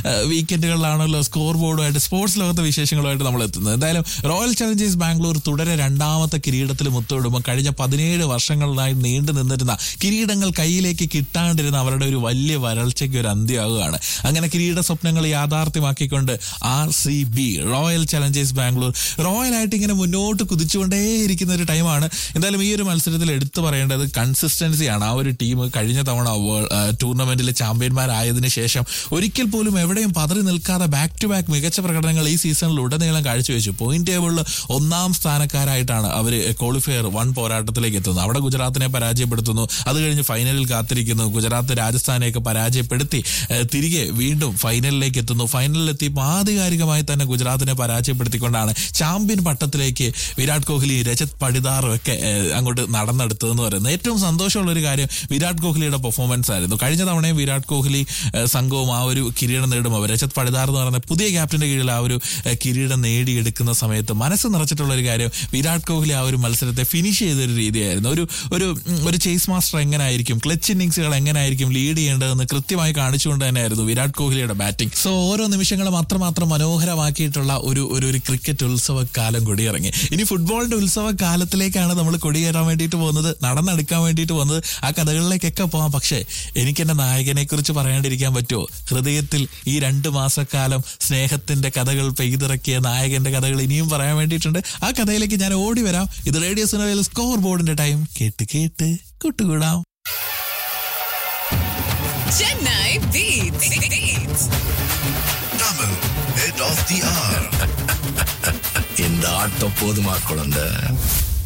വീക്കെൻഡുകളിലാണല്ലോ score ബോർഡുമായിട്ട് sports ലോകത്തെ വിശേഷങ്ങളുമായിട്ട് നമ്മൾ എത്തുന്നത് എന്തായാലും റോയൽ ചലഞ്ചേഴ്സ് ബാംഗ്ലൂർ തുടരെ രണ്ടാമത്തെ കിരീടത്തിൽ മുത്തോടുമ്പോൾ കഴിഞ്ഞ പതിനേഴ് വർഷങ്ങളിലായി നീണ്ടു നിന്നിരുന്ന കിരീടങ്ങൾ കയ്യിലേക്ക് കിട്ടാണ്ടിരുന്ന അവരുടെ ഒരു വലിയ വരൾച്ചയ്ക്ക് ഒരു അന്ത്യമാവുകയാണ് അങ്ങനെ കിരീട സ്വപ്നങ്ങൾ യാഥാർത്ഥ്യമാക്കിക്കൊണ്ട് R C B royal challengers Bangalore റോയലായിട്ട് ഇങ്ങനെ മുന്നോട്ട് കുതിച്ചുകൊണ്ടേയിരിക്കുന്ന ഒരു ടൈമാണ് എന്തായാലും ഈ ഒരു മത്സരത്തിൽ എടുത്തു പറയേണ്ടത് കൺസിസ്റ്റൻസിയാണ് ആ ഒരു ടീം കഴിഞ്ഞ തവണ വേൾ- ആ, ടൂർണമെന്റിലെ ചാമ്പ്യന്മാരായതിനു ശേഷം ഒരിക്കൽ പോലും എവിടെയും പതറി നിൽക്കാതെ ബാക്ക് ടു ബാക്ക് മികച്ച പ്രകടനങ്ങൾ ഈ സീസണിൽ ഉടനീളം കാഴ്ചവെച്ചു പോയിന്റ് ടേബിളിൽ ഒന്നാം സ്ഥാനക്കാരായിട്ടാണ് അവർ ക്വാളിഫയർ വൺ പോരാട്ടത്തിലേക്ക് എത്തുന്നത് അവിടെ ഗുജറാത്തിനെ പരാജയപ്പെടുത്തുന്നു അത് കഴിഞ്ഞ് ഫൈനലിൽ കാത്തിരിക്കുന്നു ഗുജറാത്ത് രാജസ്ഥാനെയൊക്കെ പരാജയപ്പെടുത്തി ഏഹ്, തിരികെ വീണ്ടും ഫൈനലിലേക്ക് എത്തുന്നു ഫൈനലിൽ എത്തിയപ്പോൾ ആധികാരികമായി തന്നെ ഗുജറാത്തിനെ പരാജയപ്പെടുത്തിക്കൊണ്ടാണ് ചാമ്പ്യൻ പട്ടത്തിലേക്ക് വിരാട് കോഹ്ലി രജത് പടിദാറും ഒക്കെ ഏഹ്, അങ്ങോട്ട് നടന്നെടുത്തതെന്ന് പറയുന്നത് ഏറ്റവും സന്തോഷമുള്ള ഒരു കാര്യം വിരാട് കോഹ്ലിയുടെ പെർഫോമൻസ് ആയിരുന്നു കഴിഞ്ഞ തവണയും വിരാട് കോഹ്ലി ഏഹ്, സംഘവും ആ ഒരു കിരീടം നേടുമ്പോൾ രജത് പടിദാർ എന്ന് പറയുന്ന പുതിയ ക്യാപ്റ്റന്റെ കീഴിൽ ആ ഒരു ഏഹ്, കിരീടം നേടിയെടുക്കുന്ന സമയത്ത് മനസ്സ് നിറച്ചിട്ടുള്ള ഒരു കാര്യം വിരാട് കോഹ്ലി ആ ഒരു മത്സരത്തെ ഫിനിഷ് ചെയ്തൊരു രീതിയായിരുന്നു ഒരു ഒരു ഉം, ഒരു ചേസ് മാസ്റ്റർ എങ്ങനായിരിക്കും ക്ലച്ച് ഇന്നിങ്സുകൾ എങ്ങനായിരിക്കും ലീഡ് ചെയ്യേണ്ടതെന്ന് കൃത്യമായി കാണിച്ചുകൊണ്ട് തന്നെയായിരുന്നു വിരാട് കോഹ്ലിയുടെ ബാറ്റിംഗ് സോ ഓരോ നിമിഷങ്ങളും അത്രമാത്രം മനോഹരമാക്കിയിട്ടുള്ള ഒരു ഒരു ഒരു ക്രിക്കറ്റ് ഉത്സവ കാലം കൊടിയിറങ്ങി ഇനി ഫുട്ബോളിന്റെ ഉത്സവ കാലത്തിലേക്കാണ് നമ്മൾ കൊടിയേറാൻ വേണ്ടിയിട്ട് പോകുന്നത് നടന്നെടുക്കാൻ വേണ്ടിയിട്ട് പോകുന്നത് ആ കഥകളിലേക്കൊക്കെ പോവാം പക്ഷേ എനിക്ക് എന്റെ നായകനെ കുറിച്ച് പറയാണ്ടിരിക്കാൻ പറ്റുമോ ഹൃദയത്തിൽ ഈ രണ്ട് മാസക്കാലം സ്നേഹത്തിന്റെ കഥകൾ പെയ്തിറക്കിയ നായകന്റെ കഥകൾ ഇനിയും പറയാൻ വേണ്ടിയിട്ടുണ്ട് ആ കഥയിലേക്ക് ഞാൻ ഓടി വരാം ഇത് റേഡിയോ സിനിമയിൽ സ്കോർ ബോർഡിന്റെ ടൈം കേട്ട് കേട്ട് കൂട്ടുകൂടാം Chennai Beats. Beats. Tamil, head of the hour. இந்த ஆட்டம் போதுமா குழந்தை